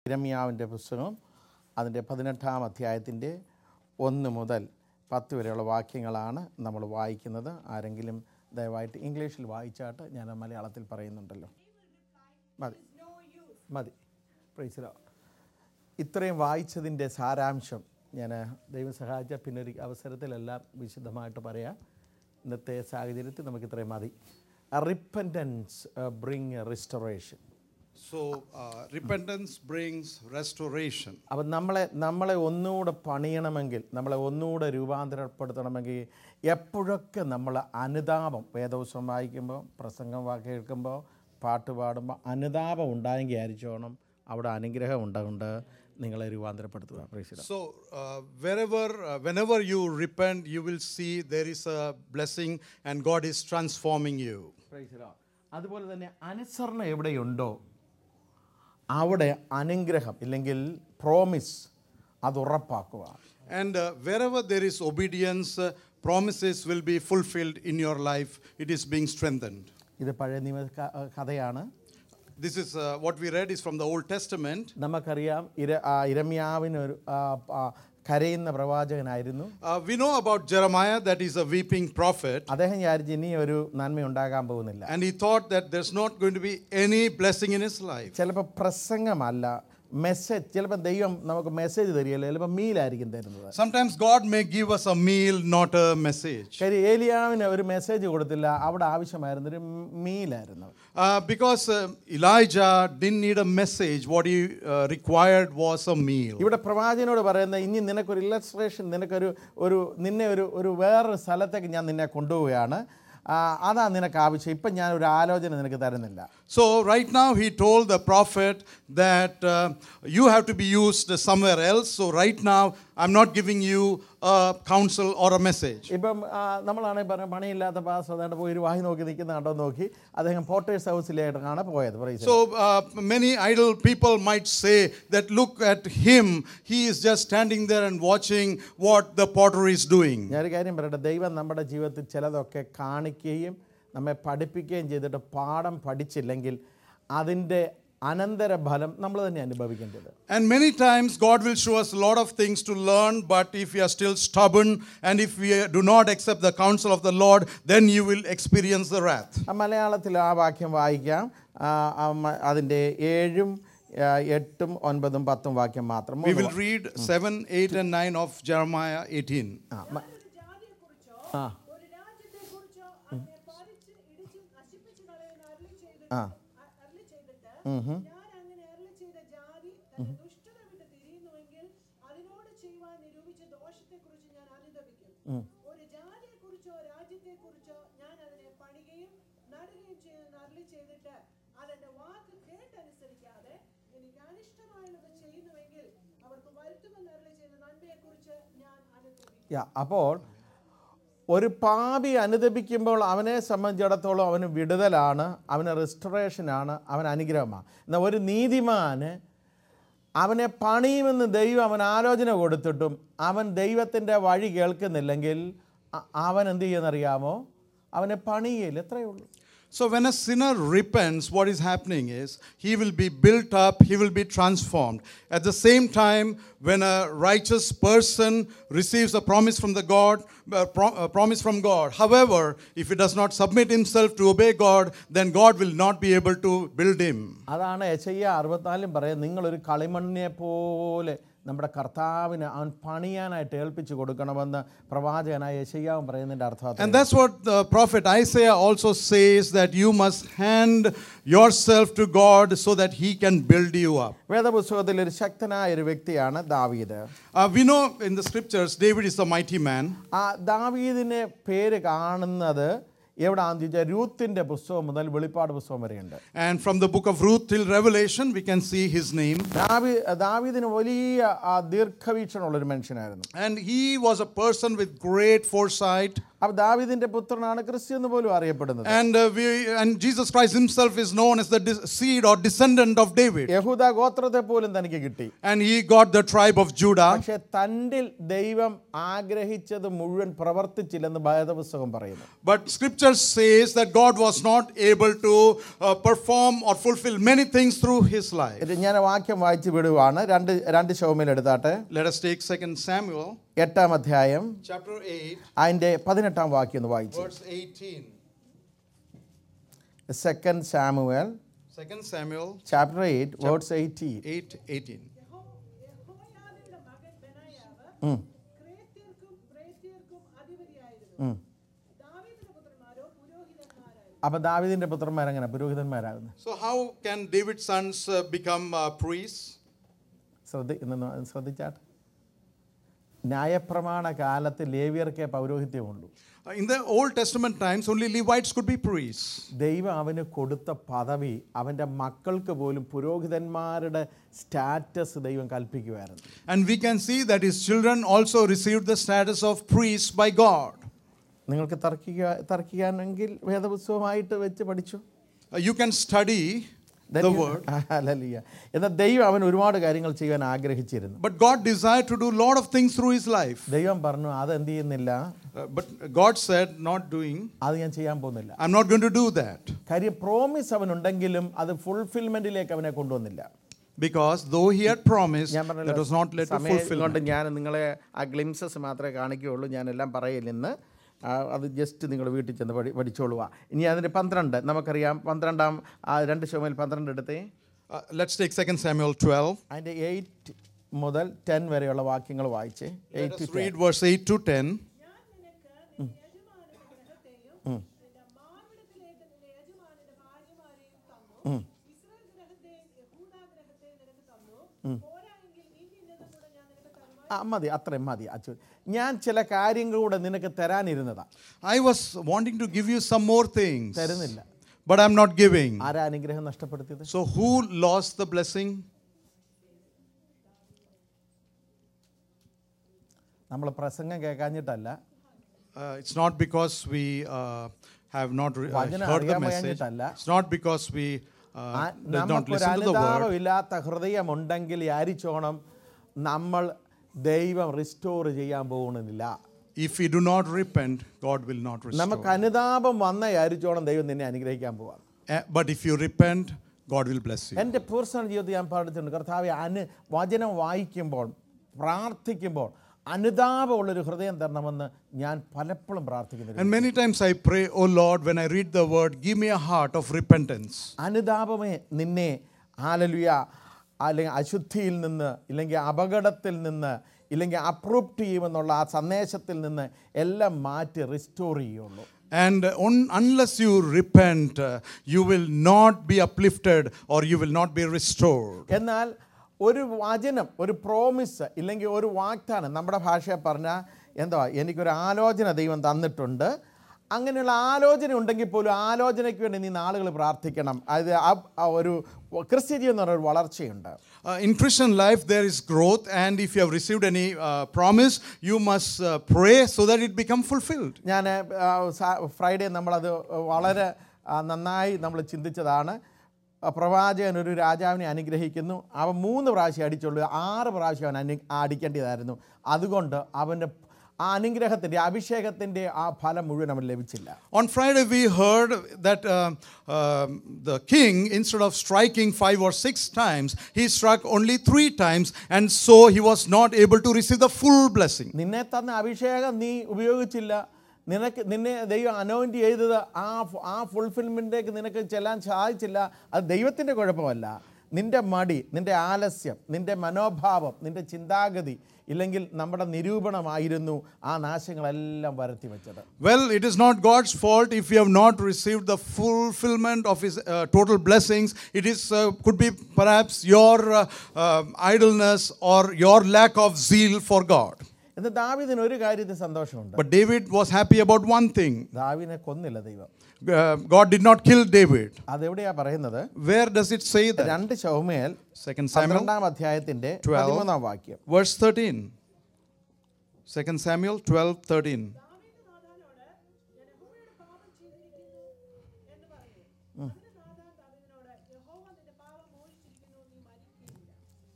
ഇരമ്യാവിൻ്റെ പുസ്തകം അതിൻ്റെ പതിനെട്ടാം അധ്യായത്തിൻ്റെ ഒന്ന് മുതൽ പത്ത് വരെയുള്ള വാക്യങ്ങളാണ് നമ്മൾ വായിക്കുന്നത് ആരെങ്കിലും ദയവായിട്ട് ഇംഗ്ലീഷിൽ വായിച്ചാട്ട് ഞാൻ മലയാളത്തിൽ പറയുന്നുണ്ടല്ലോ മതി മതി പ്രൈസിലോ ഇത്രയും വായിച്ചതിൻ്റെ സാരാംശം ഞാൻ ദൈവം സഹായിച്ച പിന്നെ ഒരു അവസരത്തിലെല്ലാം വിശദമായിട്ട് പറയാം ഇന്നത്തെ സാഹചര്യത്തിൽ നമുക്ക് ഇത്രയും മതി repentance bring restoration So, uh, repentance brings restoration. അപ്പം നമ്മളെ നമ്മളെ ഒന്നുകൂടെ പണിയണമെങ്കിൽ നമ്മളെ ഒന്നുകൂടെ രൂപാന്തരപ്പെടുത്തണമെങ്കിൽ എപ്പോഴൊക്കെ നമ്മൾ അനുതാപം വേദവസം വായിക്കുമ്പോൾ പ്രസംഗം വാ കേൾക്കുമ്പോൾ പാട്ട് പാടുമ്പോൾ അനുതാപം ഉണ്ടായെങ്കിൽ ആയിരിച്ചോണം അവിടെ അനുഗ്രഹം ഉണ്ടാകൊണ്ട് നിങ്ങളെ രൂപാന്തരപ്പെടുത്തുക പ്രേക്ഷിത So, uh, wherever, uh, whenever you repent, you will see there is a blessing and God is transforming you. അതുപോലെ തന്നെ അനുസരണ എവിടെയുണ്ടോ അവിടെ അനുഗ്രഹം ഇല്ലെങ്കിൽ പ്രോമിസ് അത് ഉറപ്പാക്കുക And uh, wherever there is obedience, uh, promises will be fulfilled in your life. It is being strengthened. ഇത് പഴയ നിയമ ക- കഥയാണ് This is uh, what we read is from the Old Testament. നമുക്കറിയാം ഇര ആ, ഇരമ്യാവിനൊരു ആ, ആ, കരയുന്ന പ്രവാചകനായിരുന്നു Uh, we know about Jeremiah that he's a weeping prophet. അദ്ദേഹം വിചാരിച്ച് ഇനി ഒരു നന്മ ഉണ്ടാകാൻ പോകുന്നില്ല And he thought that there's not going to be any blessing in his life. ചിലപ്പോൾ പ്രസംഗമല്ല മെസ്സേജ് ചിലപ്പോൾ ദൈവം നമുക്ക് മെസ്സേജ് തരികയില്ല ചിലപ്പോൾ മീലായിരിക്കും തരുന്നത് Sometimes God may give us a meal, not a message. കാര്യം ഏലിയാവിന് ഒരു മെസ്സേജ് കൊടുത്തില്ല അവിടെ ആവശ്യമായിരുന്ന ഒരു മീലായിരുന്നു Uh, because uh, Elijah didn't need a message, what he uh, required was a meal. ഇവിടെ പ്രവാചകനോട് പറയുന്ന ഇനി നിനക്കൊരു ഇല്ലസ്ട്രേഷൻ നിനക്കൊരു ഒരു നിന്നെ ഒരു ഒരു വേറൊരു സ്ഥലത്തേക്ക് ഞാൻ നിന്നെ കൊണ്ടുപോവുകയാണ് ആ, അതാ നിനക്ക് ആവശ്യം ഇപ്പം ഞാൻ ഒരു ആലോചന നിനക്ക് തരുന്നില്ല So, right now, he told the prophet that uh, you have to be used somewhere else. So, right now, I'm not giving you a counsel or a message. ഇപ്പം ആ, നമ്മളാണെങ്കിൽ പറഞ്ഞ പണിയില്ലാത്ത പാസ് അതാണ്ട് പോയി ഒരു വാഹി നോക്കി നിൽക്കുന്ന കണ്ടോ നോക്കി അദ്ദേഹം പോർട്ടേഴ്സ് ഹൗസിലേക്കാണ് പോയത് praise So, uh, many idle people might say that look at him, he is just standing there and watching what the potter is doing. ഞാനൊരു കാര്യം പറയട്ടെ ദൈവം നമ്മുടെ ജീവിതത്തിൽ ചിലതൊക്കെ കാണിക്കുകയും നമ്മെ പഠിപ്പിക്കുകയും ചെയ്തിട്ട് പാഠം പഠിച്ചില്ലെങ്കിൽ അതിൻ്റെ അനന്തര ഫലം നമ്മൾ തന്നെ അനുഭവിക്കേണ്ടത് And many times, God will show us a lot of things to learn, but if we are still stubborn and if we do not accept the counsel of the Lord, then you will experience the wrath. ആ മലയാളത്തിൽ ആ വാക്യം വായിക്കാം ആ, ആ മ- അതിൻ്റെ ഏഴും ആ, എട്ടും ഒൻപതും പത്തും വാക്യം മാത്രം We will read 7, 8, and 9 of Jeremiah 18. ആ, മ- ഒരു ജാതിയെക്കുറിച്ചോ ആ. ഒരു രാജ്യത്തെക്കുറിച്ചോ അതിനെ പറിച്ച് ഇടിച്ചും നശിപ്പിച്ചു കളയാൻ അരുളി ചെയ്തിട്ട് ആ. അ- അരുളി ചെയ്തിട്ട് ഞാൻ അങ്ങനെ അരുളി ചെയ്ത ജാതി തന്റെ ദുഷ്ടത വിട്ട് തിരിയുന്നുവെങ്കിൽ അതിനോട് ചെയ്യുവാൻ നിരൂപിച്ച ദോഷത്തെക്കുറിച്ച് ഞാൻ അനുദപിക്കും ഒരു ജാതിയെക്കുറിച്ചോ രാജ്യത്തെക്കുറിച്ചോ ഞാൻ അതിനെ പണികയും നടുകയും ചെയ്യുമെന്ന് അരുളി ചെയ്തിട്ട് അതെന്റെ വാക്ക് കേട്ടനുസരിക്കാതെ എനിക്ക് അനിഷ്ടമായുള്ളത് ചെയ്യുന്നുവെങ്കിൽ അവർക്ക് വരുത്തുമെന്ന് അരുളി ചെയ്ത നന്മയെക്കുറിച്ച് ഞാൻ അനുദപിക്കും യാ അപ്പോൾ ഒരു പാപി അനുദപിക്കുമ്പോൾ അവനെ സംബന്ധിച്ചിടത്തോളം അവന് വിടുതലാണ് അവന് റെസ്റ്റോറേഷനാണ് അവൻ അനുഗ്രഹമാണ് എന്നാൽ ഒരു നീതിമാന് അവനെ പണിയുമെന്ന് ദൈവം അവൻ ആലോചന കൊടുത്തിട്ടും അവൻ ദൈവത്തിൻ്റെ വഴി കേൾക്കുന്നില്ലെങ്കിൽ അ- അവൻ എന്ത് ചെയ്യുമെന്നറിയാമോ അവനെ പണിയില്ല എത്രയേ ഉള്ളൂ So, when a sinner repents, what is happening is he will be built up, he will be transformed. At the same time, when a righteous person receives a promise from the God, uh, pro- uh, promise from God, however, if he does not submit himself to obey God, then God will not be able to build him. അതാണ് യശയ്യ അറുപത്തിനാലും പറയുന്നത് നിങ്ങളൊരു കളിമണ്ണിനെ പോലെ നമ്മുടെ കർത്താവിന് അവൻ പണിയാനായിട്ട് ഏൽപ്പിച്ചു കൊടുക്കണമെന്ന് പ്രവാചകനായ യശയ്യാവും പറയുന്നതിൻ്റെ അർത്ഥം And that's what the prophet Isaiah also says that you must hand yourself to God so that he can build you up. വേദപുസ്തകത്തിൽ ഒരു ശക്തനായ ഒരു വ്യക്തിയാണ് ദാവീദ് Uh, we know in the scriptures David is a mighty man. ആ ദാവീദിനെ പേര് കാണുന്നത് എവിടാന്ന് ചോദിച്ചാൽ രൂത്തിൻ്റെ പുസ്തകം മുതൽ വെളിപ്പാട് പുസ്തകം വരെയുണ്ട് And from the book of Ruth till Revelation, we can see his name. ദാവി ദാവീദിന് വലിയ ആ, ദീർഘവീക്ഷണമുള്ളൊരു മനുഷ്യനായിരുന്നു And he was a person with great foresight. അപ്പോൾ ദാവീദിന്റെ പുത്രനാണ് ക്രിസ്തു എന്ന് പോലും അറിയപ്പെടുന്നത് And, uh, we, and Jesus Christ himself is known as the dis- seed or descendant of David. യഹൂദ ഗോത്രത്തെ പോലും തനിക്ക് കിട്ടി And he got the tribe of Judah. പക്ഷെ തണ്ടിൽ ദൈവം ആഗ്രഹിച്ചത് മുഴുവൻ പ്രവർത്തിച്ചില്ലെന്ന് വേദപുസ്തകം പറയുന്നു But scripture says that God was not able to uh, perform or fulfill many things through his life. ഇത് ഞാൻ വാക്യം വായിച്ച് വിടുവാണ് രണ്ട് രണ്ട് ശവമേൽ എടുത്താട്ടെ Let us take 2 Samuel എട്ടാം അധ്യായം chapter 8, അതിൻ്റെ പതിനെട്ടാം വാക്യം ഒന്ന് വായിച്ചു verse 18. Second Samuel 2 Samuel chapter eight words eighteen 8, 18. യഹോ- യഹോയാദയുടെ മകൻ ബെനായാവ് ക്രേത്യർക്കും ബ്രേത്യർക്കും അധിപതിയായിരുന്നു ദാവീദിന്റെ പുത്രന്മാരോ പുരോഹിതന്മാരായിരുന്നു അപ്പം ദാവിദിൻ്റെ പുത്രന്മാരെങ്ങനെ പുരോഹിതന്മാരാകുന്നു So, how can David's sons uh, become uh, priests? ശ്രദ്ധ ഇന്ന് ശ്രദ്ധിച്ചാട്ടെ ന്യായപ്രമാണ കാലത്ത് ലേവിയർക്കേ പൗരോഹിത്യമുള്ളൂ Uh, In the Old Testament times, only Levites could be priests. ദൈവം അവന് കൊടുത്ത പദവി അവൻ്റെ മക്കൾക്ക് പോലും പുരോഹിതന്മാരുടെ സ്റ്റാറ്റസ് ദൈവം കൽപ്പിക്കുമായിരുന്നു And we can see that his children also received the status of priests by God. നിങ്ങൾക്ക് തർക്കിക്കുക തർക്കിക്കാനെങ്കിൽ വേദപുസ്തകമായിട്ട് വെച്ച് പഠിച്ചു Uh, you can study Then the you- word. Hallelujah. എന്നാൽ ദൈവം അവൻ ഒരുപാട് കാര്യങ്ങൾ ചെയ്യാൻ ആഗ്രഹിച്ചിരുന്നു But God desired to do a lot of things through his life. ദൈവം പറഞ്ഞു അത് എന്ത് ചെയ്യുന്നില്ല Uh, but God said, not doing. അത് ഞാൻ ചെയ്യാൻ പോകുന്നില്ല I'm not going to do that. കാര്യം പ്രോമിസ് അവനുണ്ടെങ്കിലും അത് ഫുൾഫിൽമെന്റിലേക്ക് അവനെ കൊണ്ടുവന്നില്ല Because though he had promised, ഞാൻ that was not led to സമയം കൊണ്ട് fulfillment. ഞാൻ നിങ്ങളെ ആ ഗ്ലിംസസ് മാത്രമേ കാണിക്കുകയുള്ളൂ ഞാനെല്ലാം പറയില്ലെന്ന് ആ, അത് ജസ്റ്റ് നിങ്ങൾ വീട്ടിൽ ചെന്ന് പഠി പഠിച്ചോളുക ഇനി അതിൻ്റെ പന്ത്രണ്ട് നമുക്കറിയാം പന്ത്രണ്ടാം ആ രണ്ട് ഷോമയിൽ പന്ത്രണ്ട് എടുത്തേ Uh, let's take 2 Samuel 12. അതിൻ്റെ എയ്റ്റ് മുതൽ ടെൻ വരെയുള്ള വാക്യങ്ങൾ വായിച്ച് Let eight us read verse 8 to 10. ഞാൻ നിനക്ക് നിന്റെ യജമാനന്റെ ഗ്രഹത്തെയും നിന്റെ മാർവിടത്തിലേക്ക് നിന്റെ യജമാനന്റെ ഭാര്യമാരെയും തന്നു ഇസ്രായേൽ ഗ്രഹത്തെയും യഹൂദാ ഗ്രഹത്തെയും നിനക്ക് തന്നു പോരായെങ്കിൽ ഇനി ഇന്നതും കൂടെ ഞാൻ നിനക്ക് തരുവാൻ ആ മതി അത്രയും മതി അച്ചു ഞാൻ ചില കാര്യങ്ങൾ കൂടെ നിനക്ക് തരാനിരുന്നതാ I was wanting to give you some more things, തരുന്നില്ല but I'm not giving. ആരാ അനുഗ്രഹം നഷ്ടപ്പെടുത്തിയത് So, who lost the blessing? നമ്മൾ പ്രസംഗം കേൾക്കാഞ്ഞിട്ടല്ല Uh, it's not because we uh, have not re- uh, വചനം heard the അറിയാൻ message. വയ്യാഞ്ഞിട്ടല്ല. It's not because we uh, ആ- did not നമുക്കൊരു listen to the word. അനുതാപമില്ലാത്ത ഹൃദയമുണ്ടെങ്കിൽ യാരിച്ചോണം നമ്മൾ ദൈവം റിസ്റ്റോർ ചെയ്യാൻ പോകുന്നില്ല If we do not repent, God will not restore. നമുക്ക് അനുതാപം വന്ന യാരിച്ചോണം ദൈവം നിന്നെ അനുഗ്രഹിക്കാൻ പോവാം Uh, but if you repent, God will bless you. എൻ്റെ പേഴ്സണൽ ജീവിതത്തിൽ ഞാൻ പഠിച്ചിട്ടുണ്ട് കർത്താവ് അനു വചനം വായിക്കുമ്പോൾ പ്രാർത്ഥിക്കുമ്പോൾ അനുതാപമുള്ളൊരു ഹൃദയം തരണമെന്ന് ഞാൻ പലപ്പോഴും പ്രാർത്ഥിക്കുന്നു And many times I pray, Oh Lord, when I read the word, give me a heart of repentance. അനുതാപമേ നിന്നെ ആലലുയ അല്ലെങ്കിൽ അശുദ്ധിയിൽ നിന്ന് ഇല്ലെങ്കിൽ അപകടത്തിൽ നിന്ന് ഇല്ലെങ്കിൽ അപ്രൂപ്റ്റ് ചെയ്യുമെന്നുള്ള ആ സന്ദേശത്തിൽ നിന്ന് എല്ലാം മാറ്റി റിസ്റ്റോർ ചെയ്യുള്ളൂ And on, unless you repent, uh, you will not be uplifted or you will not be restored. എന്നാൽ ഒരു വചനം ഒരു പ്രോമിസ് ഇല്ലെങ്കിൽ ഒരു വാഗ്ദാനം നമ്മുടെ ഭാഷയിൽ പറഞ്ഞാൽ എന്താ എനിക്കൊരു ആലോചന ദൈവം തന്നിട്ടുണ്ട് അങ്ങനെയുള്ള ആലോചന ഉണ്ടെങ്കിൽ പോലും ആലോചനയ്ക്ക് വേണ്ടി നീ നാളുകൾ പ്രാർത്ഥിക്കണം അത് ആ- ആ ഒരു ക്രിസ്ത്യ ജീവിതം എന്ന് പറഞ്ഞ ഒരു വളർച്ചയുണ്ട് Uh, in Christian life, there is growth, and if you have received any uh, promise, you must uh, pray so that it become fulfilled. ഞാൻ ഫ്രൈഡേ നമ്മളത് വളരെ ആ, നന്നായി നമ്മൾ ചിന്തിച്ചതാണ് ആ, പ്രവാചകൻ ഒരു രാജാവിനെ അനുഗ്രഹിക്കുന്നു അവൻ മൂന്ന് പ്രാവശ്യം അടിച്ചുള്ളൂ ആറ് പ്രാവശ്യം അവൻ അനു അടിക്കേണ്ടതായിരുന്നു അതുകൊണ്ട് അവൻ്റെ ആ അനുഗ്രഹത്തിൻ്റെ അഭിഷേകത്തിൻ്റെ ആ ഫലം മുഴുവൻ അവൻ ലഭിച്ചില്ല On Friday, we heard that uh, um, the king, instead of striking five or six times, he struck only three times, and so he was not able to receive the full blessing. നിന്നെ തന്ന അഭിഷേകം നീ ഉപയോഗിച്ചില്ല നിനക്ക് നിന്നെ ദൈവം anoint ചെയ്തത് ആ ഫ- ആ ഫുൾഫിൽമെൻറ്റിലേക്ക് നിനക്ക് ചെല്ലാൻ സാധിച്ചില്ല അത് ദൈവത്തിൻ്റെ കുഴപ്പമല്ല നിൻ്റെ മടി നിൻ്റെ ആലസ്യം നിൻ്റെ മനോഭാവം നിൻ്റെ ചിന്താഗതി ഇല്ലെങ്കിൽ നമ്മുടെ നിരൂപണമായിരുന്നു ആ നാശങ്ങളെല്ലാം വരുത്തി വെച്ചത് Well, it is not God's fault if you have not received the fulfillment of His uh, total blessings. It is uh, could be perhaps your uh, uh, idleness or your lack of zeal for God. എന്ന് ദാവിദിന് ഒരു കാര്യത്തിൽ സന്തോഷമുണ്ട് But David was happy about one thing. ദാവിനെ കൊന്നില്ല ദൈവം Uh, God did not kill David. അതെവിടെയാ പറയുന്നത് Where does it say that? രണ്ട് ശൗമേൽ Second Samuel, പന്ത്രണ്ടാം അധ്യായത്തിന്റെ 12. പതിമൂന്നാം വാക്യം verse 13. Second Samuel 12, 13. ദാവീദ് നാഥാനോട്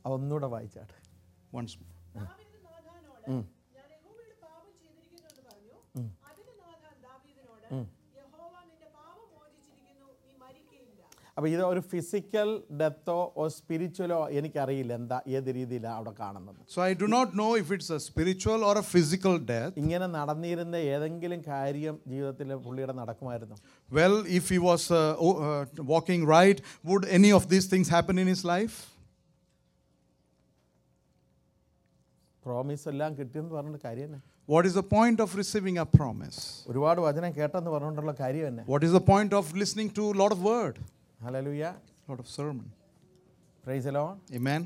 അതൊന്നുകൂടെ വായിച്ചാട്ടെ Once more. ദാവീദ് നാഥാനോട് ഞാൻ യഹോവയുടെ പാപം ചെയ്തിരിക്കുന്നു എന്ന് പറഞ്ഞു അതിന് നാഥാൻ ദാവീദിനോട് യഹോവ നിന്റെ പാപം മോചിച്ചിരിക്കുന്നു നീ മരിക്കയില്ല അപ്പോൾ ഇത് ഒരു ഫിസിക്കൽ ഡെത്തോ ഓ സ്പിരിച്വലോ എനിക്കറിയില്ല എന്താ ഏത് രീതിയിലാണ് അവിടെ കാണുന്നത് So I do not know if it's a spiritual or a physical death. ഇങ്ങനെ നടന്നിരുന്ന ഏതെങ്കിലും കാര്യം ജീവിതത്തിൽ പുള്ളിയുടെ നടക്കുമായിരുന്നു Well, if he was uh, o- uh, walking right, would any of these things happen in his life? Promise എല്ലാം കിട്ടിയെന്ന് പറഞ്ഞിട്ട് കാര്യം തന്നെ What is the point of receiving a promise? ഒരുപാട് വചനം കേട്ടെന്ന് പറഞ്ഞുകൊണ്ടുള്ള കാര്യം തന്നെ What is the point of listening to a lot of word, hallelujah lot of sermon? Praise the Lord Amen.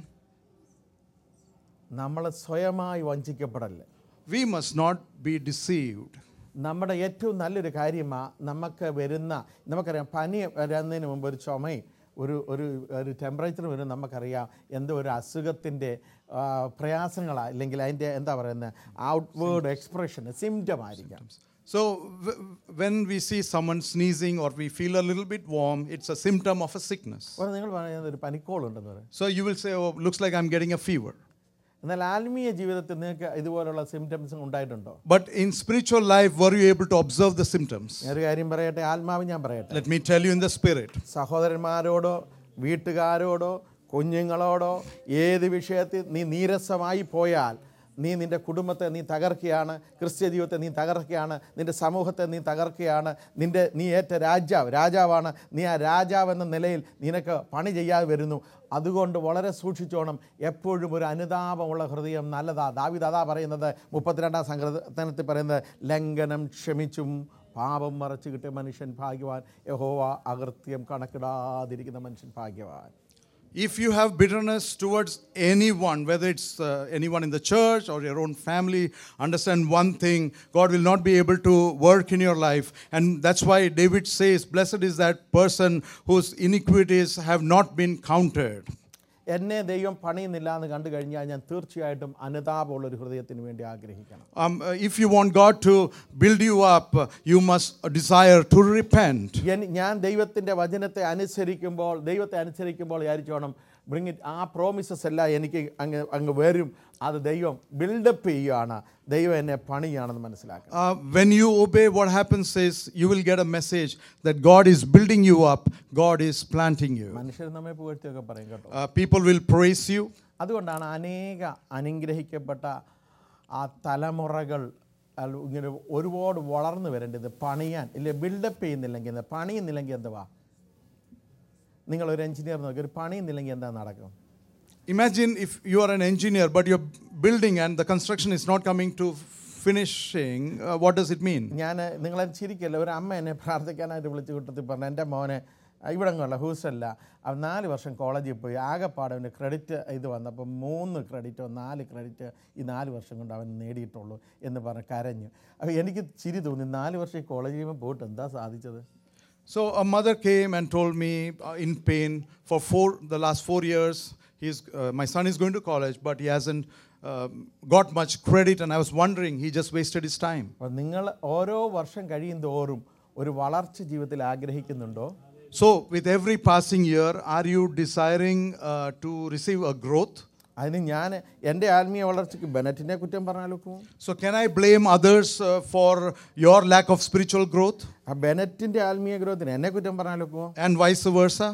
നമ്മൾ സ്വയമായി വഞ്ചിക്കപ്പെടല്ലേ We must not be deceived. നമ്മുടെ ഏറ്റവും നല്ലൊരു കാര്യമാണ് നമുക്ക് വരുന്ന നമുക്കറിയാം പനി വരുന്നതിന് മുമ്പ് ഒരു ചുമയും ഒരു ഒരു ഒരു ടെമ്പറേച്ചർ വരും നമുക്കറിയാം എന്തോ ഒരു അസുഖത്തിൻ്റെ പ്രയാസങ്ങളാണ് അല്ലെങ്കിൽ അതിൻ്റെ എന്താ പറയുന്നത് ഔട്ട്വേർഡ് എക്സ്പ്രഷൻ സിംറ്റം ആയിരിക്കാം So, w- when we see someone sneezing or we feel a little bit warm, it's a symptom of a sickness. അപ്പോൾ നിങ്ങൾ പറയുന്നത് ഒരു പനിക്കോളുണ്ടെന്ന് പറയും So, you will say, Oh, looks like I'm getting a fever. എന്നാൽ ആത്മീയ ജീവിതത്തിൽ നിങ്ങൾക്ക് ഇതുപോലുള്ള സിംറ്റംസ് ഉണ്ടായിട്ടുണ്ടോ But in spiritual life, were you able to observe the symptoms? ഞാനൊരു കാര്യം പറയട്ടെ ആത്മാവ് ഞാൻ പറയട്ടെ Let me tell you in the spirit. സഹോദരന്മാരോടോ വീട്ടുകാരോടോ കുഞ്ഞുങ്ങളോടോ ഏത് വിഷയത്തിൽ നീ നീരസമായി പോയാൽ നീ നിൻ്റെ കുടുംബത്തെ നീ തകർക്കുകയാണ് ക്രിസ്ത്യ ജീവിതത്തെ നീ തകർക്കുകയാണ് നിൻ്റെ സമൂഹത്തെ നീ തകർക്കുകയാണ് നിൻ്റെ നീ ഏറ്റ രാജാവ് രാജാവാണ് നീ ആ രാജാവ് എന്ന നിലയിൽ നിനക്ക് പണി ചെയ്യാതെ വരുന്നു അതുകൊണ്ട് വളരെ സൂക്ഷിച്ചോണം എപ്പോഴും ഒരു അനുതാപമുള്ള ഹൃദയം നല്ലതാ ദാവിദ് അതാ പറയുന്നത് മുപ്പത്തിരണ്ടാം സങ്കീർത്തനത്തിൽ പറയുന്നത് ലംഘനം ക്ഷമിച്ചും പാപം മറച്ചു കിട്ടിയ മനുഷ്യൻ ഭാഗ്യവാൻ യഹോവ അകൃത്യം കണക്കിടാതിരിക്കുന്ന മനുഷ്യൻ ഭാഗ്യവാൻ If you have bitterness towards anyone, whether it's uh, anyone in the church or your own family, understand one thing God will not be able to work in your life. And that's why David says, Blessed is that person whose iniquities have not been counted. എന്നെ ദൈവം പണിയുന്നില്ല എന്ന് കണ്ടു കഴിഞ്ഞാൽ ഞാൻ തീർച്ചയായിട്ടും അനുതാപമുള്ള ഒരു ഹൃദയത്തിന് വേണ്ടി ആഗ്രഹിക്കണം Um, uh, if you want God to build you up, uh, you must desire to repent. എൻ- ഞാൻ ദൈവത്തിൻ്റെ വചനത്തെ അനുസരിക്കുമ്പോൾ ദൈവത്തെ അനുസരിക്കുമ്പോൾ വിചാരിച്ചോണം ബ്രിങ് ഇറ്റ് ആ പ്രോമിസസ് എല്ലാം എനിക്ക് അങ്ങ് അങ്ങ് വരും അത് ദൈവം ബിൽഡപ്പ് ചെയ്യുകയാണ് ദൈവം എന്നെ പണിയാണെന്ന് മനസ്സിലാക്കണം Uh, when you obey, what happens is you will get a message that God is building you up, God is planting you. മനുഷ്യർ നമ്മെ പുകഴ്ത്തിയൊക്കെ പറയും കേട്ടോ Uh, people will praise you. അതുകൊണ്ടാണ് അനേക അനുഗ്രഹിക്കപ്പെട്ട ആ തലമുറകൾ അല്ല, ഇങ്ങനെ ഒരുപാട് വളർന്നു വരേണ്ടത് പണിയാൻ ഇല്ല ബിൽഡപ്പ് ചെയ്യുന്നില്ലെങ്കിൽ എന്താ പണിയുന്നില്ലെങ്കിൽ എന്തുവാ നിങ്ങളൊരു എഞ്ചിനീയർ നോക്കി ഒരു പണിയുന്നില്ലെങ്കിൽ എന്താ നടക്കും Imagine if you are an engineer, but you're building and the construction is not coming to finishing. Uh, what does it mean? ഞാൻ നിങ്ങളെ ചിരിക്കല്ല ഒരു അമ്മ എന്നെ പ്രാർത്ഥിക്കാനായിട്ട് വിളിച്ച് കൂട്ടത്തിൽ പറഞ്ഞു എൻ്റെ മോനെ ഇവിടെ കൊള്ള ഹൂസല്ല അവൻ നാല് വർഷം കോളേജിൽ പോയി ആകെപ്പാടെ അവൻ്റെ ക്രെഡിറ്റ് ഇത് വന്നപ്പോൾ മൂന്ന് ക്രെഡിറ്റോ നാല് ക്രെഡിറ്റ് ഈ നാല് വർഷം കൊണ്ട് അവൻ നേടിയിട്ടുള്ളൂ എന്ന് പറഞ്ഞ് കരഞ്ഞു അപ്പോൾ എനിക്ക് ചിരി തോന്നി നാല് വർഷം ഈ കോളേജിൽ കഴിയുമ്പോൾ പോയിട്ട് എന്താ സാധിച്ചത് So a mother came and told me uh, in pain for four, the last four years, he's, uh, my son is going to college, but he hasn't um got much credit. And I was wondering, he just wasted his time. അപ്പോൾ നിങ്ങൾ ഓരോ വർഷം കഴിയും തോറും ഒരു വളർച്ച ജീവിതത്തിൽ ആഗ്രഹിക്കുന്നുണ്ടോ So with every passing year, are you desiring uh, to receive a growth? അതിന് ഞാൻ എൻ്റെ ആത്മീയ വളർച്ചയ്ക്ക് ബെനറ്റിനെ കുറ്റം പറഞ്ഞാലോ So can I blame others uh, for your lack of spiritual growth ആ ബെനറ്റിൻ്റെ ആത്മീയ ഗ്രോത്തിന് എന്നെ കുറ്റം പറഞ്ഞാലോ and vice versa?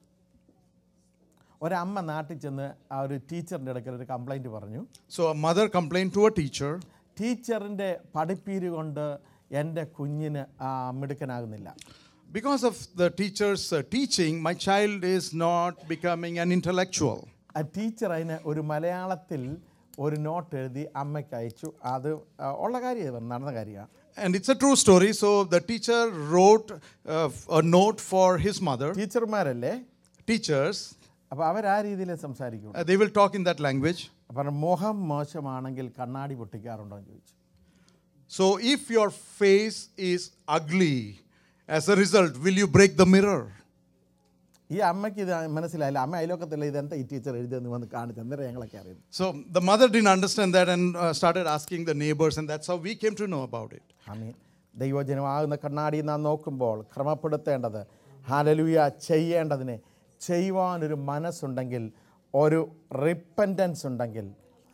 ഒരമ്മ നാട്ടിൽ ചെന്ന് ആ ഒരു ടീച്ചറിൻ്റെ ഇടയ്ക്ക് ഒരു കംപ്ലൈൻറ്റ് പറഞ്ഞു So a mother complained to a teacher, ടീച്ചറിൻ്റെ പഠിപ്പീര് കൊണ്ട് എൻ്റെ കുഞ്ഞിന് ആ, മിടുക്കനാകുന്നില്ല because of the teacher's uh, teaching, my child is not becoming an intellectual. ആ ടീച്ചർ അതിന് ഒരു മലയാളത്തിൽ ഒരു നോട്ട് എഴുതി അമ്മയ്ക്ക് അയച്ചു അത് ആ, ഉള്ള കാര്യം നടന്ന കാര്യമാണ് And it's a true story. So the teacher wrote uh, a note for his mother. ടീച്ചർമാരല്ലേ Teachers, അപ്പോൾ അവരാ രീതിയിൽ സംസാരിക്കും uh, they will talk in that language. അപ്പം മുഖം മോശമാണെങ്കിൽ കണ്ണാടി പൊട്ടിക്കാറുണ്ടോ എന്ന് ചോദിച്ചു So if your face is ugly, as a result, will you break the mirror? ഈ അമ്മയ്ക്ക് ഇത് മനസ്സിലായില്ല അമ്മ അയലോക്കത്തില്ല ഇതെന്താ ഈ ടീച്ചർ എഴുതിയെന്ന് വന്ന് കാണിച്ചു അന്നേരം ഞങ്ങളൊക്കെ അറിയുന്നു So the mother didn't understand that and uh, started asking the neighbors, and that's how we came to know about it. ആമീൻ ദൈവജനമാകുന്ന കണ്ണാടി നാം നോക്കുമ്പോൾ ക്രമപ്പെടുത്തേണ്ടത് ഹാലലുയ ചെയ്യേണ്ടതിനെ ചെയ്യുവാനൊരു മനസ്സുണ്ടെങ്കിൽ ഒരു റിപ്പൻറ്റൻസ് ഉണ്ടെങ്കിൽ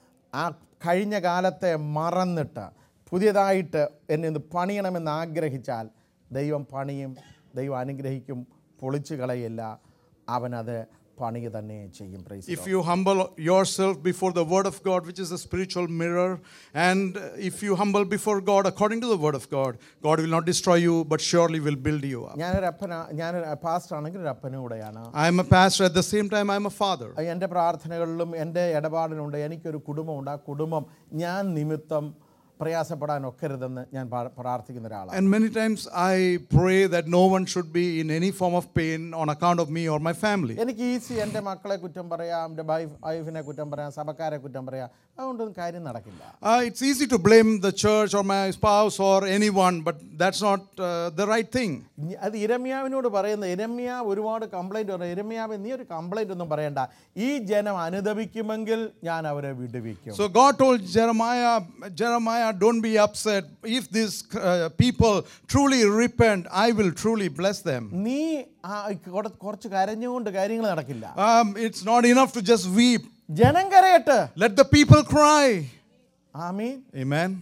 ആ കഴിഞ്ഞ കാലത്തെ മറന്നിട്ട് പുതിയതായിട്ട് എന്നെ ഒന്ന് പണിയണമെന്ന് ആഗ്രഹിച്ചാൽ ദൈവം പണിയും ദൈവം അനുഗ്രഹിക്കും പൊളിച്ചു കളയില്ല അവനത് പണിയ തന്നെ ചെയ്യും praise If you humble yourself before the Word of God, which is a spiritual mirror, and if you humble before God according to the Word of God, God will not destroy you, but surely will build you up. ഞാനൊരു അപ്പന ഞാനൊരു pastor ആണെങ്കിൽ ഒരു അപ്പനും കൂടെയാണ് I am a pastor, at the same time, I am a father. എൻ്റെ പ്രാർത്ഥനകളിലും എൻ്റെ ഇടപാടിലുണ്ട് എനിക്കൊരു കുടുംബമുണ്ട് ആ കുടുംബം ഞാൻ നിമിത്തം പ്രയാസപ്പെടാൻ ഒക്കരുതെന്ന് ഞാൻ പാ- പ്രാർത്ഥിക്കുന്ന ഒരാളാണ് And many times I pray that no one should be in any form of pain on account of me or my family. എനിക്ക് ഈസി എൻ്റെ മക്കളെ കുറ്റം പറയാം എൻ്റെ വൈഫ് വൈഫിനെ കുറ്റം പറയാം സഭക്കാരെ കുറ്റം പറയാം അതുകൊണ്ടൊന്നും കാര്യം നടക്കില്ല Uh, it's easy to blame the church or my spouse or anyone, but that's not uh, the right thing. ഇനി അത് ഇരമ്യാവിനോട് പറയുന്നത് ഇരമ്യ ഒരുപാട് കംപ്ലൈൻറ്റ് പറഞ്ഞു ഇരമ്യാവ് നീ ഒരു കംപ്ലൈൻ്റ് ഒന്നും പറയണ്ട ഈ ജനം അനുദപിക്കുമെങ്കിൽ ഞാൻ അവരെ വിടുവിക്കും So God told Jeremiah, Jeremiah, don't be upset. If these uh, people truly repent, I will truly bless them. നീ ആ കുറ- കുറച്ച് കരഞ്ഞുകൊണ്ട് കാര്യങ്ങൾ നടക്കില്ല Um, it's not enough to just weep. ജനം കരയട്ട് Let the people cry. Amin Amen.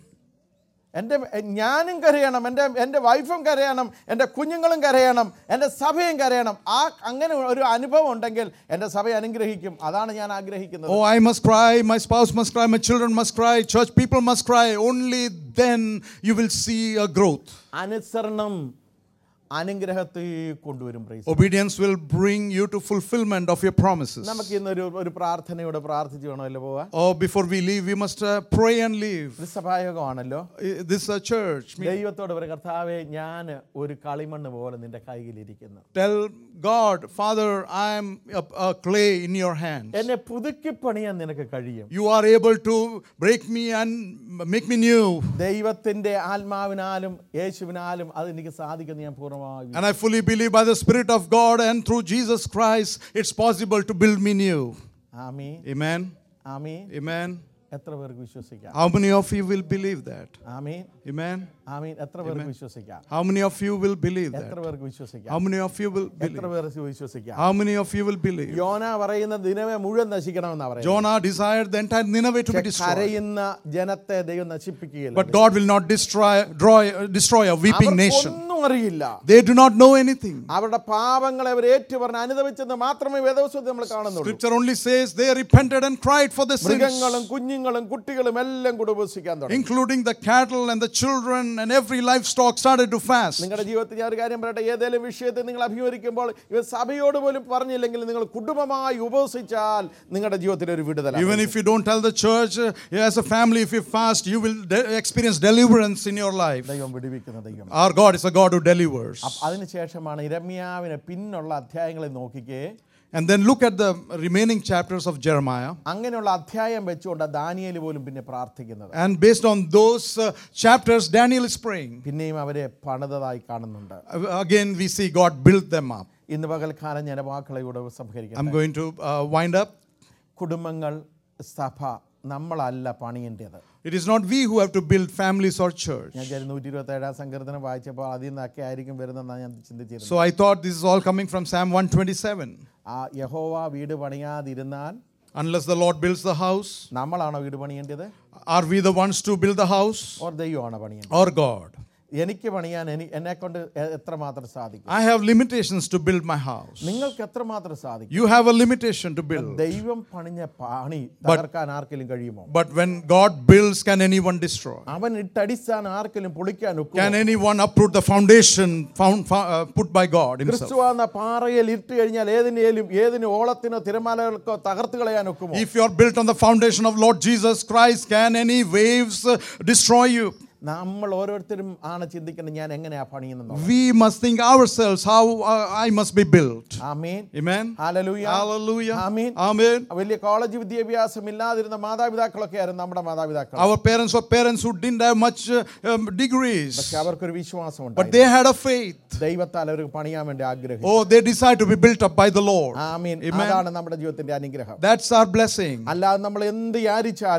എൻ്റെ ഞാനും കരയണം എൻ്റെ എൻ്റെ വൈഫും കരയണം എൻ്റെ കുഞ്ഞുങ്ങളും കരയണം എൻ്റെ സഭയും കരയണം ആ അങ്ങനെ ഒരു അനുഭവം ഉണ്ടെങ്കിൽ എൻ്റെ സഭയെ അനുഗ്രഹിക്കും അതാണ് ഞാൻ ആഗ്രഹിക്കുന്നത് Oh, I must cry, my spouse must cry, my children must cry, church people must cry. Only then you will see a growth. അനുസരണം അനുഗ്രഹത്തിൽ കൊണ്ടുവരും praise Obedience will bring you to fulfillment of your promises. നമുക്ക് ഇന്നൊരു ഒരു പ്രാർത്ഥനയോടെ പ്രാർത്ഥിച്ച് വേണമല്ലോ പോവാ Oh, before we leave, we must uh, pray and leave. ഇത് സഭായോഗമാണല്ലോ Uh, This is a church. Me- ദൈവത്തോട് പറയും കർത്താവെ ഞാൻ ഒരു കളിമണ്ണ് പോലെ നിന്റെ കയ്യിലിരിക്കുന്നു Tell God, Father, I am a, a clay in your hands. എന്നെ പുതുക്കി പണിയാൻ നിനക്ക് കഴിയും You are able to break me and make me new. ദൈവത്തിന്റെ ആത്മാവിനാലും യേശുവിനാലും അത് എനിക്ക് സാധിക്കുന്നു ഞാൻ പൂർണ്ണമായി And I fully believe by the Spirit of God and through Jesus Christ, it's possible to build me new. Amin Amen. Amin Amen. എത്ര പേർക്ക് വിശ്വസിക്കാം How many of you will believe that? Amin Amen. ആമീൻ എത്ര പേർക്ക് വിശ്വസിക്കാം How many of you will believe എത്ര that? പേർക്ക് വിശ്വസിക്കാം How many of you will എത്ര believe? പേർക്ക് വിശ്വസിക്കാം How many of you will believe? യോന പറയുന്ന ദിനമേ മുഴുവൻ നശിക്കണമെന്നാ പറയുന്നത് Jonah desired the entire Nineveh to be പക്ഷെ destroyed. കരയുന്ന ജനത്തെ ദൈവം നശിപ്പിക്കുകയില്ല But God will not destroy, draw, destroy a weeping nation. ഒന്നും അറിയില്ല They do not know anything. അവരുടെ പാപങ്ങളെ അവർ ഏറ്റുപറഞ്ഞ് അനുദവിച്ചെന്ന് മാത്രമേ വേദവസ്വത്തിൽ നമ്മൾ കാണുന്നുള്ളൂ Scripture only says they repented and cried for their sins, മൃഗങ്ങളും കുഞ്ഞുങ്ങളും കുട്ടികളും എല്ലാം കൂടെ ഉപസിക്കാൻ തുടങ്ങി including the cattle and the children and every livestock started to fast. നിങ്ങളുടെ ജീവിതത്തിൽ ഞാൻ ഒരു കാര്യം പറയട്ടെ ഏതെങ്കിലും വിഷയത്തെ നിങ്ങൾ അഭിമുഖിക്കുമ്പോൾ ഇവ സഭയോട് പോലും പറഞ്ഞില്ലെങ്കിൽ നിങ്ങൾ കുടുംബമായി ഉപവസിച്ചാൽ നിങ്ങളുടെ ജീവിതത്തിൽ ഒരു വിടുതല Even if you don't tell the church, uh, as a family, if you fast, you will de- experience deliverance in your life. ദൈവം വിടുവിക്കുന്ന ദൈവം Our God is a God who delivers. അപ്പ- അതിനുശേഷമാണ് ഇരമ്യാവിന് പിന്നുള്ള അധ്യായങ്ങളെ നോക്കിക്കേ And then look at the remaining chapters of Jeremiah. അങ്ങനെയുള്ള അധ്യായം വെച്ചുകൊണ്ട് Daniel പോലും പിന്നെ പ്രാർത്ഥിക്കുന്നത് And based on those uh, chapters, Daniel is praying. പിന്നെയും അവരെ പണിതതായി കാണുന്നുണ്ട് Uh, Again, we see God built them up. ഇന്ന് പകൽക്കാലം ഞാൻ വാക്കുകളെ കൂടെ സംഹരിക്കാം I'm going to uh, wind up. കുടുംബങ്ങൾ സഭ നമ്മളല്ല പണിയേണ്ടത് It is not we who have to build families or church. ഞാൻ വിചാരിച്ചു നൂറ്റി ഇരുപത്തി ഏഴാം സങ്കീർത്തനം വായിച്ചപ്പോൾ അതിൽ നിന്നൊക്കെ ആയിരിക്കും വരുന്നതെന്നാണ് ഞാൻ ചിന്തിച്ചിരുന്നത് So I thought this is all coming from Psalm 127. ആ യഹോവ വീട് പണിയാതിരുന്നാൽ Unless the Lord builds the house, നമ്മളാണോ വീട് പണിയേണ്ടത് are we the ones to build the house or ദൈവമാണോ പണിയേണ്ടത് or God? എനിക്ക് പണിയാൻ എനി എന്നെ കൊണ്ട് എ- എത്രമാത്രം സാധിക്കും I have limitations to build my house. നിങ്ങൾക്ക് എത്രമാത്രം സാധിക്കും You have a limitation to build. ദൈവം പണിഞ്ഞ പണി തകർക്കാൻ ആർക്കെങ്കിലും കഴിയുമോ But when God builds, can anyone destroy? അവൻ ഇട്ടടിസ്ഥാനം ആർക്കെങ്കിലും പൊളിക്കാൻ ഒക്കുമോ? Can anyone uproot the foundation found, fo- uh, put by God Himself? ക്രിസ്തുവാന്ന പാറയിൽ ഇട്ട് കഴിഞ്ഞാൽ ഏതിനേലും ഏതിന് ഓളത്തിനോ തിരമാലകൾക്കോ തകർത്ത് കളയാൻ ഒക്കുമോ If you are built on the foundation of Lord Jesus Christ, can any waves uh, destroy you? നമ്മൾ ഓരോരുത്തരും ആണ് ചിന്തിക്കുന്നത് ഞാൻ എങ്ങനെയാ പണിയുന്നത് We must think ourselves how uh, I must be built. ആമീൻ Amen. ഹല്ലേലൂയ Hallelujah. ആമീൻ Amen. വലിയ കോളേജ് വിദ്യാഭ്യാസം ഇല്ലാതിരുന്ന മാതാപിതാക്കളൊക്കെ ആയിരുന്നു നമ്മുടെ മാതാപിതാക്കൾ Our parents were parents who didn't have much uh, um, degrees, പക്ഷെ അവർക്കൊരു വിശ്വാസം but ഉണ്ട് they had a faith. ദൈവത്താൽ അവർക്ക് പണിയാൻ വേണ്ടി ആഗ്രഹിച്ചു Oh, they decided to be built up by the Lord. Amin Amen. അതാണ് നമ്മുടെ ജീവിതത്തിന്റെ അനുഗ്രഹം That's our blessing. അല്ലാതെ നമ്മൾ എന്ത് യാരിച്ചാലും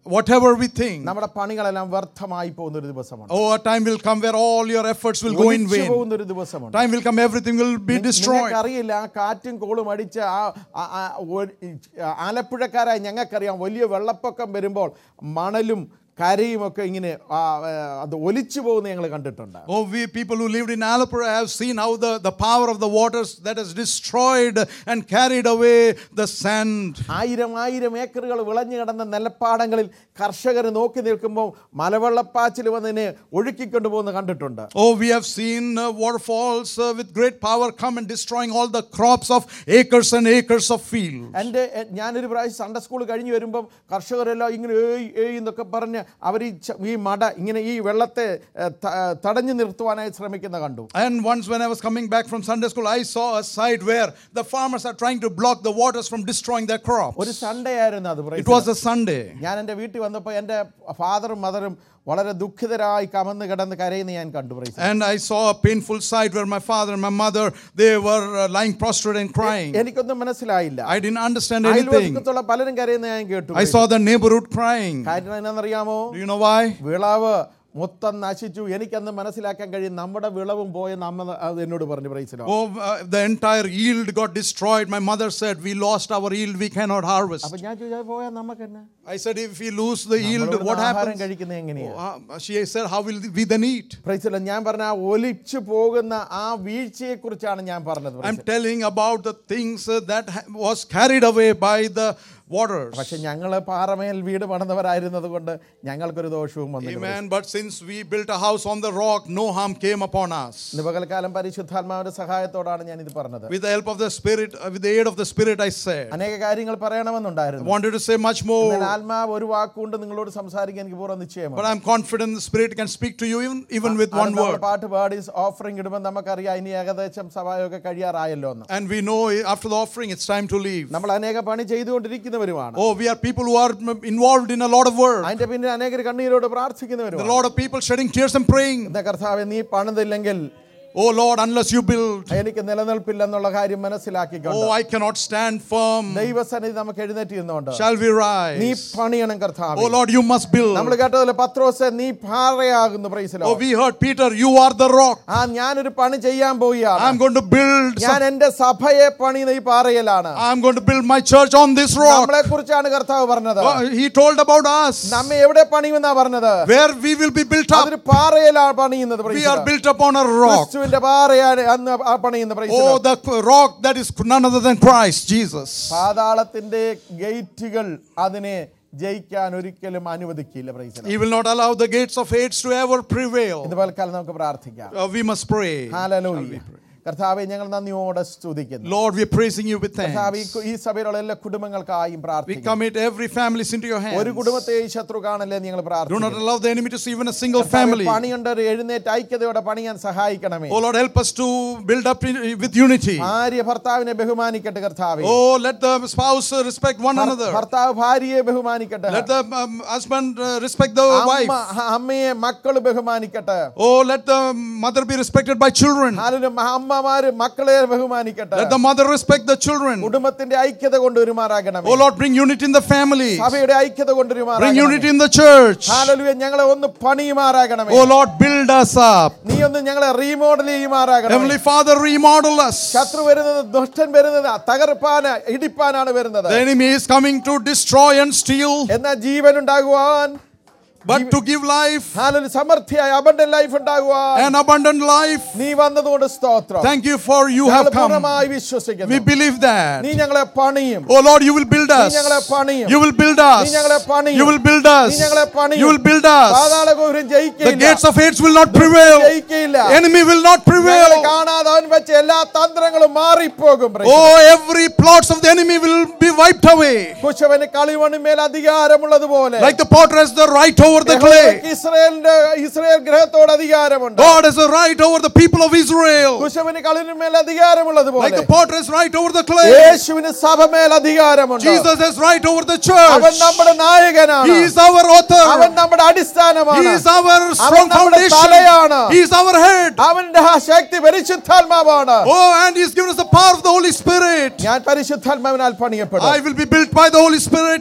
whatever we think. നമ്മുടെ പണികളെല്ലാം വ്യർത്ഥമായി പോകുന്ന ഒരു ദിവസമാണ് Oh, a time will come where all your efforts will go in ഒലിച്ചു vain. പോകുന്ന ഒരു ദിവസമാണ് Time will come, everything will be destroyed. അറിയില്ല ആ കാറ്റും കോളും അടിച്ച് ആ ആ- ആ ഒരു- ഈ ആലപ്പുഴക്കാരായ ഞങ്ങൾക്കറിയാം വലിയ വെള്ളപ്പൊക്കം വരുമ്പോൾ മണലും കരയും ഒക്കെ ഇങ്ങനെ ആ, ആ, അത് ഒലിച്ചു പോകുന്ന ഞങ്ങൾ കണ്ടിട്ടുണ്ട് Oh, we people who lived in Alapura have seen how the, the power of the waters that has destroyed and carried away the sand. ആയിരം ആയിരം ഏക്കറുകൾ വിളഞ്ഞു കിടന്ന നെല്ലപ്പാടങ്ങളിൽ കർഷകർ നോക്കി നിൽക്കുമ്പോൾ മലവെള്ളപ്പാച്ചിൽ വന്നതിനെ ഒഴുക്കിക്കൊണ്ടു പോകുന്ന കണ്ടിട്ടുണ്ട് Oh, we have seen uh, waterfalls uh, with great power come and destroying all the crops of acres and acres of field. എൻ്റെ എ- ഞാനൊരു പ്രാവശ്യം സൺഡേ സ്കൂൾ കഴിഞ്ഞ് വരുമ്പം കർഷകരെല്ലാം ഇങ്ങനെ ഏയ് ഏയ് എന്നൊക്കെ പറഞ്ഞ് അവർ ഈ ച- ഈ മട ഇങ്ങനെ ഈ വെള്ളത്തെ ഏ, ത- തടഞ്ഞു നിർത്തുവാനായി ശ്രമിക്കുന്ന കണ്ടു And once when I was coming back from Sunday school, I saw a site where the farmers are trying to block the waters from destroying their crops. ഒരു സൺഡേ ആയിരുന്നു അത് praise It was a Sunday. ഞാൻ എൻ്റെ വീട്ടിൽ വന്നപ്പോൾ എൻ്റെ ഫാദറും മദറും വളരെ ദുഃഖിതരായി കമന്ന് കിടന്ന് കരയുന്ന ഞാൻ കണ്ടു praise And I saw a painful sight where my father and my mother, they were uh, lying prostrate and crying. എനിക്കൊന്നും മനസ്സിലായില്ല I didn't understand anything. അയൽവക്കത്തുള്ള പലരും കരയുന്ന ഞാൻ കേട്ടു I saw the neighborhood crying. കാര്യം എന്നാണെന്നറിയാമോ Do you know why? വിളവ് മൊത്തം നശിച്ചു എനിക്കന്ന് മനസ്സിലാക്കാൻ കഴിയും നമ്മുടെ വിളവും പോയ നമ്മ അത് എന്നോട് പറഞ്ഞു പ്രൈസിലോ Oh, uh, the entire yield got destroyed. My mother said, We lost our yield, we cannot harvest. അപ്പൊ ഞാൻ ചോദിച്ചാൽ പോയാൽ നമുക്ക് എന്നാ I said, If we lose the yield, നമ്മളിവിടുന്ന് what ആഹാരം happens? കഴിക്കുന്നത് എങ്ങനെയാ Oh, uh, she said, How will we then eat? പ്രൈസിലോ ഞാൻ പറഞ്ഞ ആ ഒലിച്ചു പോകുന്ന ആ വീഴ്ചയെ കുറിച്ചാണ് ഞാൻ പറഞ്ഞത് I'm praise the Lord. telling about the things uh, that ha- was carried away by the waters. പക്ഷെ ഞങ്ങൾ പാറമേൽ വീട് പണിതവരായിരുന്നത് കൊണ്ട് ഞങ്ങൾക്കൊരു ദോഷവും വന്നില്ല Amen. But since we built a house on the rock, no harm came upon us. ഇന്ന് പകൽക്കാലം പരിശുദ്ധാത്മാവിന്റെ സഹായത്തോടാണ് ഞാൻ ഇത് പറഞ്ഞത് With the help of the Spirit, uh, with the aid of the Spirit, I said. അനേക കാര്യങ്ങൾ I പറയണമെന്നുണ്ടായിരുന്നു wanted to say much എന്നാൽ more, ആത്മാവ് ഒരു വാക്കുകൊണ്ട് നിങ്ങളോട് സംസാരിക്കാൻ എനിക്ക് പൂർണ്ണ but നിശ്ചയമാണ് I'm confident the Spirit can speak to you even, even with one അത് നമ്മൾ word. പാട്ട് പാടി ഓഫറിംഗ് ഇടുമ്പോൾ നമുക്കറിയാം ഇനി ഏകദേശം സഭയൊക്കെ കഴിയാറായല്ലോ എന്ന് And we know after the offering, it's time to leave. നമ്മൾ അനേക പണി ചെയ്തുകൊണ്ടിരിക്കുന്നവരുമാണ് Oh, we are people who are mm, involved in a lot of work. അതിന്റെ പിന്നിൽ അനേകർ കണ്ണീരോട് A പ്രാർത്ഥിക്കുന്നവരുമാണ് lot of people shedding tears and praying. എന്താ കർത്താവ് നീ പണിതില്ലെങ്കിൽ Oh Lord, unless you build, എനിക്ക് നിലനിൽപ്പില്ലെന്നുള്ള കാര്യം മനസ്സിലാക്കിക്കൊണ്ട് oh, I cannot stand firm. ദൈവസന്നിധി നമുക്ക് എഴുന്നേറ്റ് ഇരുന്നുകൊണ്ട് Shall we നീ rise? പണിയണം കർത്താവ് Oh Lord, you must നമ്മൾ build. കേട്ടതല്ലേ പത്രോസ് നീ പാറയാകുന്നു പ്രൈസിലോ Oh, we heard Peter, you are the rock. ആ ഞാനൊരു പണി ചെയ്യാൻ പോവുകയാണ് I'm going to build. ഞാൻ some- എന്റെ സഭയെ പണിയുന്ന ഈ പാറയിലാണ് I'm going to build my church on this rock. നമ്മളെ കുറിച്ചാണ് കർത്താവ് പറഞ്ഞത് Oh, he told about us. നമ്മെ എവിടെ പണിയുമെന്നാ പറഞ്ഞത് Where we will be built up. അതൊരു പാറയിലാണ് പണിയുന്നത് praise We the are Lord. built upon a rock. ക്രിസ്തുവിന്റെ പാറയാണ് അന്ന് ആ പണിയുന്നത് praise the Oh, Lord. the rock that is none other than Christ Jesus. പാതാളത്തിന്റെ ഗേറ്റുകൾ അതിനെ ജയിക്കാൻ ഒരിക്കലും അനുവദിക്കില്ല praise the Lord. He will not allow the gates of Hades to ever prevail. ഇത് പൽക്കാലം നമുക്ക് പ്രാർത്ഥിക്കാം Uh, we must pray. ഹാലലൂയ കർത്താവെ ഞങ്ങൾ നന്ദിയോടെ സ്തുതിക്കുന്നു Lord, we are praising you with കർത്താവ് ഈ thanks. കു- ഈ സഭയിലുള്ള എല്ലാ കുടുംബങ്ങൾക്കായും We പ്രാർത്ഥിക്കുന്നു commit every families into your ഒരു hands. കുടുംബത്തെ ഈ ശത്രു കാണല്ലേ നിങ്ങൾ Do not പ്രാർത്ഥിക്കുന്നു allow the enemy to see even a single കർത്താവേ, family. പണിയുണ്ട് ഒരു എഴുന്നേറ്റ് ഐക്യതയോടെ പണിയാൻ സഹായിക്കണമേ Oh Lord, help us to build up in, with unity. ഭാര്യ ഭർത്താവിനെ ബഹുമാനിക്കട്ടെ കർത്താവെ Oh, let the spouse uh, respect one another. ഭർത്താവ് ഭാര്യയെ ബഹുമാനിക്കട്ടെ Let the um, husband uh, respect the അമ്മ wife. അമ്മയെ മക്കള് ബഹുമാനിക്കട്ടെ Oh, let the mother be respected by children. ആരും അമ്മമാര് മക്കളെ ബഹുമാനിക്കട്ടെ Let the mother respect the children. കുടുംബത്തിന്റെ ഐക്യത കൊണ്ടുവരുമാറാകണമേ Oh Lord, bring unity in the family. സഭയുടെ ഐക്യത Bring unity കൊണ്ടുവരുമാറാകണമേ in the church. ഹാലലുയ ഞങ്ങളെ ഒന്ന് പണിയുമാറാകണമേ Oh Lord, build us up. നീ ഒന്ന് ഞങ്ങളെ റീമോഡൽ ചെയ്യുമാറാകണമേ Heavenly Father, remodel us. ശത്രു വരുന്നത് ദുഷ്ടൻ വരുന്നത് തകർപ്പാന് ഇടിപ്പാനാണ് വരുന്നത് The enemy is coming to destroy and steal, എന്നാൽ ജീവൻ ഉണ്ടാകുവാൻ but to give life ഹാലൊരു സമൃദ്ധിയായ അബണ്ടൻ ലൈഫ് ഉണ്ടാകുവാൻ and abundant life. നീ വന്നതുകൊണ്ട് സ്തോത്രം Thank you for you ഞങ്ങൾ have come. പൂർണ്ണമായി We വിശ്വസിക്കുന്നു believe that. നീ ഞങ്ങളെ പണിയും Oh Lord, you will build us. നീ ഞങ്ങളെ പണിയും You will build us. നീ ഞങ്ങളെ പണിയും You will build us. നീ ഞങ്ങളെ പണിയും You will build us. പാതാളഗോപുരം The ജയിക്കയില്ല gates of Hades will not prevail. ജയിക്കയില്ല Enemy will not ഞങ്ങൾ prevail. കാണാതെ അവൻ വെച്ച എല്ലാ തന്ത്രങ്ങളും മാറിപ്പോകും Oh, every plots of the enemy will be wiped away. കുശവന് കളിമണ്ണിന്മേൽ അധികാരമുള്ളതുപോലെ Like the potter has the right over the clay. യഹോവയ്ക്ക് ഇസ്രായേലിന്റെ Israel ഗ്രഹത്തോട് അധികാരമുണ്ട് God has a right over the people of Israel. കുശവന് കളിന്മേൽ അധികാരമുള്ളതുപോലെ Like the potter has right over the clay. യേശുവിന് സഭമേൽ അധികാരമുണ്ട് Jesus has right over the അവൻ church. നമ്മുടെ നായകനാണ് He is our അവൻ author. നമ്മുടെ He അടിസ്ഥാനമാണ് is our അവൻ strong നമ്മുടെ foundation. തലയാണ് He is our head. അവന്റെ ആ ശക്തി പരിശുദ്ധാത്മാവാണ് Oh, and He's given us the power of the Holy Spirit. ഞാൻ പരിശുദ്ധാത്മാവിനാൽ പണിയപ്പെടും I will be built by the Holy Spirit.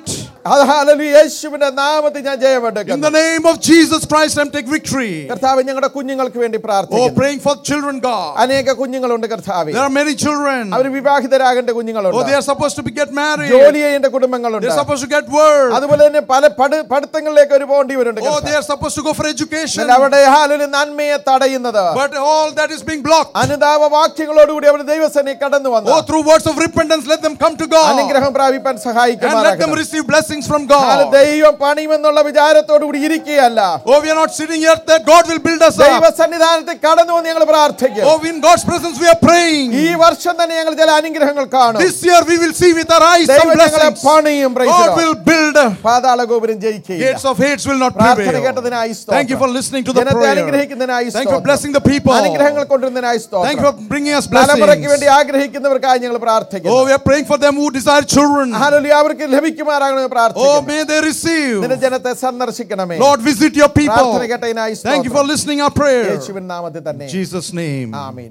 അത് ഹല്ലേലൂയ. യേശുവിന്റെ നാമത്തിൽ ഞാൻ In ജയമെടുക്കുന്നു the name of Jesus Christ, I'm take victory. കർത്താവ് ഞങ്ങളുടെ കുഞ്ഞുങ്ങൾക്ക് വേണ്ടി Oh, പ്രാർത്ഥിക്കുന്നു praying for children, God. അനേക കുഞ്ഞുങ്ങളുണ്ട് കർത്താവ് There are many children. Our വിവാഹിതരാകേണ്ട Oh, കുഞ്ഞുങ്ങളുണ്ട് they are supposed to be get married. ജോലി ചെയ്യേണ്ട കുടുംബങ്ങളുണ്ട് They're supposed to get work. അതുപോലെ തന്നെ പല പഠി- പഠിത്തങ്ങളിലേക്ക് ഒരു പോകേണ്ടിവരുണ്ട് Oh, they are supposed to go for education. അവിടെ ഹാലൊരു നന്മയെ തടയുന്നത് But all that is being blocked. അനുതാപ വാക്യങ്ങളോടുകൂടി അവർ ദൈവസേനയിൽ കടന്നു വന്നു Oh, through words of repentance, let them come to God. അനുഗ്രഹം പ്രാപിപ്പാൻ And let them സഹായിക്കുമാറാകണം receive blessings from ഹാല- God. ദൈവം പണിയുമെന്നുള്ള വിചാരത്തോടു കൂടി ഇരിക്കുകയല്ല Oh, we are not sitting here that God will build us ദൈവ up. സന്നിധാനത്തിൽ കടന്നു വന്ന് ഞങ്ങൾ പ്രാർത്ഥിക്കും Oh, in God's presence we are praying. ഈ വർഷം തന്നെ ഞങ്ങൾ ചില അനുഗ്രഹങ്ങൾ കാണും This year we will see with our eyes some ദൈവം ഞങ്ങളെ blessings. പണിയും praise the God Lord. will build. പാതാള ഗോപുരം ജയിക്കുകയില്ല Gates of Hades will not പ്രാർത്ഥന prevail. കേട്ടതിനായി Thank you for സ്തോത്രം listening to the ജനത്തെ prayer. അനുഗ്രഹിക്കുന്നതിനായി Thank you for സ്തോത്രം. blessing the people. അനുഗ്രഹങ്ങൾ കൊണ്ടുവരുന്നതിനായി Thank you സ്തോത്രം for bringing us തലമുറയ്ക്ക് വേണ്ടി blessings. ആഗ്രഹിക്കുന്നവർക്കായി ഞങ്ങൾ പ്രാർത്ഥിക്കുന്നു Oh, we are praying for them who desire children. ഹല്ലേലൂയ, അവർക്ക് ലഭിക്കുമാറാകണമെന്ന് Oh, പ്രാർത്ഥിക്കുന്നു may they receive. നിന്റെ ജനത്തെ സന്ദർശിക്കണമേ Lord, visit your people. പ്രാർത്ഥന കേട്ടതിനായി Thank you for സ്തോത്രം listening our prayer. യേശുവിൻ നാമത്തിൽ തന്നെ In Jesus' name. ആമീൻ